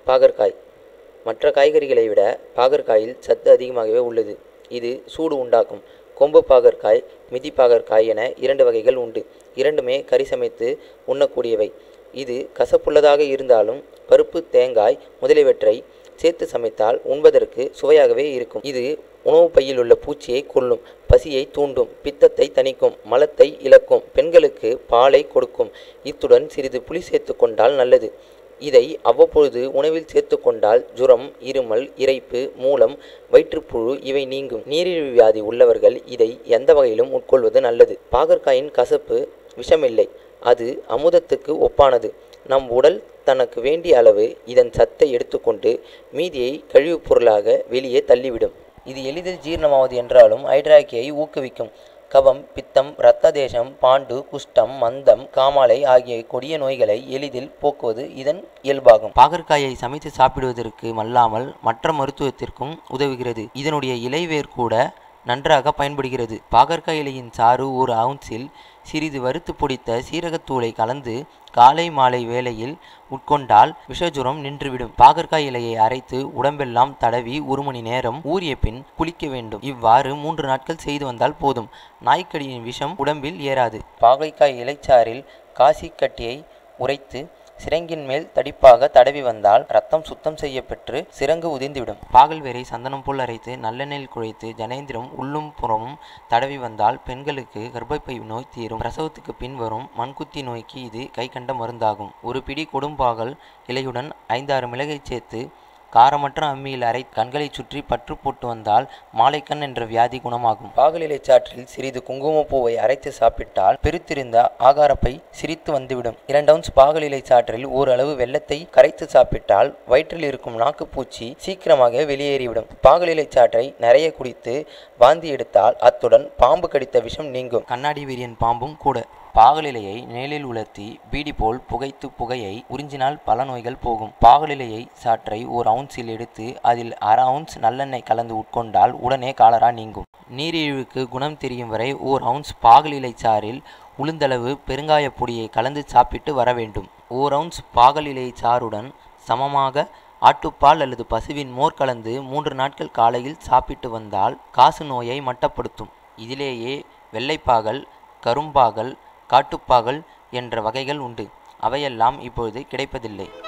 பாகற்காய் மற்ற காய்கறிகளை விட பாகற்காயில் சத்து அதிகமாகவே உள்ளது இது சூடு உண்டாக்கும் கொம்பு பாகற்காய் மிதி பாகற்காய் என இரண்டு வகைகள் உண்டு இரண்டுமே கறி சமைத்து உண்ணக்கூடியவை இது கசப்புள்ளதாக இருந்தாலும் பருப்பு தேங்காய் முதலியவற்றை சேர்த்து சமைத்தால் உண்பதற்கு சுவையாகவே இருக்கும் இது உணவு பையில் உள்ள பூச்சியை கொல்லும் பசியை தூண்டும் பித்தத்தை தணிக்கும் மலத்தை இழக்கும் பெண்களுக்கு பாலை கொடுக்கும் இத்துடன் சிறிது புளி சேர்த்து கொண்டால் நல்லது இதை அவ்வப்பொழுது உணவில் சேர்த்து கொண்டால் ஜுரம் இருமல் இரைப்பு மூலம் வயிற்றுப்புழு இவை நீங்கும் நீரிழிவு வியாதி உள்ளவர்கள் இதை எந்த வகையிலும் உட்கொள்வது நல்லது பாகற்காயின் கசப்பு விஷமில்லை அது அமுதத்துக்கு ஒப்பானது நம் உடல் தனக்கு வேண்டிய அளவு இதன் சத்தை எடுத்துக்கொண்டு மீதியை கழிவுப் பொருளாக வெளியே தள்ளிவிடும் இது எளிதில் ஜீரணமாவது என்றாலும் ஹைட்ராக்கியை ஊக்குவிக்கும் கபம் பித்தம் இரத்த தேசம் பாண்டு குஷ்டம் மந்தம் காமாலை ஆகிய கொடிய நோய்களை எளிதில் போக்குவது இதன் இயல்பாகும் பாகற்காயை சமைத்து சாப்பிடுவதற்கு அல்லாமல் மற்ற மருத்துவத்திற்கும் உதவுகிறது இதனுடைய இலைவேர் கூட நன்றாக பயன்படுகிறது பாகற்காய் இலையின் சாறு ஒரு அவுன்ஸில் சிறிது வறுத்து பொடித்த சீரகத்தூளை கலந்து காலை மாலை வேளையில் உட்கொண்டால் விஷஜுரம் நின்றுவிடும் பாகற்காய் இலையை அரைத்து உடம்பெல்லாம் தடவி ஒரு மணி நேரம் ஊறிய பின் குளிக்க வேண்டும் இவ்வாறு மூன்று நாட்கள் செய்து வந்தால் போதும் நாய்க்கடியின் விஷம் உடம்பில் ஏறாது பாகற்காய் இலைச்சாறில் காசி கட்டியை உரைத்து சிரங்கின் மேல் தடிப்பாக தடவி வந்தால் ரத்தம் சுத்தம் செய்யப்பெற்று சிரங்கு உதிர்ந்துவிடும் பாகல் வேரை சந்தனம் போல் அரைத்து நல்லெண்ணெயில் குழைத்து ஜனேந்திரம் உள்ளும் புறமும் தடவி வந்தால் பெண்களுக்கு கர்ப்பப்பை நோய் தீரும் பிரசவத்துக்கு பின் வரும் மண்குத்தி நோய்க்கு இது கை கண்ட மருந்தாகும் ஒரு பிடி கொடும்பாகல் இலையுடன் ஐந்தாறு மிளகை சேர்த்து காரமற்ற அம்மியில் அரை கண்களைச் சுற்றி பற்று போட்டு வந்தால் மாலைக்கண் என்ற வியாதி குணமாகும் பாகலிலை சாற்றில் சிறிது குங்குமப்பூவை அரைத்து சாப்பிட்டால் பெருத்திருந்த ஆகாரப்பை சிரித்து வந்துவிடும் இரண்டு அவுன்ஸ் பாகலிலை சாற்றில் ஓரளவு வெள்ளத்தை கரைத்து சாப்பிட்டால் வயிற்றில் இருக்கும் நாக்குப்பூச்சி சீக்கிரமாக வெளியேறிவிடும் பாகலிலை சாற்றை நிறைய குடித்து வாந்தி எடுத்தால் அத்துடன் பாம்பு கடித்த விஷம் நீங்கும் கண்ணாடி வீரியன் பாம்பும் கூட பாகலிலையை நிழலில் உலர்த்தி பீடி போல் புகைத்து புகையை உறிஞ்சினால் பல நோய்கள் போகும் பாகலிலையை சாற்றை ஒரு அவுன்ஸில் எடுத்து அதில் அரை அவுன்ஸ் நல்லெண்ணெய் கலந்து உட்கொண்டால் உடனே காலரா நீங்கும் நீரிழிவுக்கு குணம் தெரியும் வரை ஓர் அவுன்ஸ் பாகலிலை சாறில் உளுந்தளவு பெருங்காயப் பொடியை கலந்து சாப்பிட்டு வர வேண்டும் ஓர் அவுன்ஸ் பாகலிலை சாறுடன் சமமாக ஆட்டுப்பால் அல்லது பசுவின் மோர் கலந்து மூன்று நாட்கள் காலையில் சாப்பிட்டு வந்தால் காசு நோயை மட்டப்படுத்தும் இதிலேயே வெள்ளைப்பாகல் கரும்பாகல் காட்டுப்பாகல் என்ற வகைகள் உண்டு அவையெல்லாம் இப்பொழுது கிடைப்பதில்லை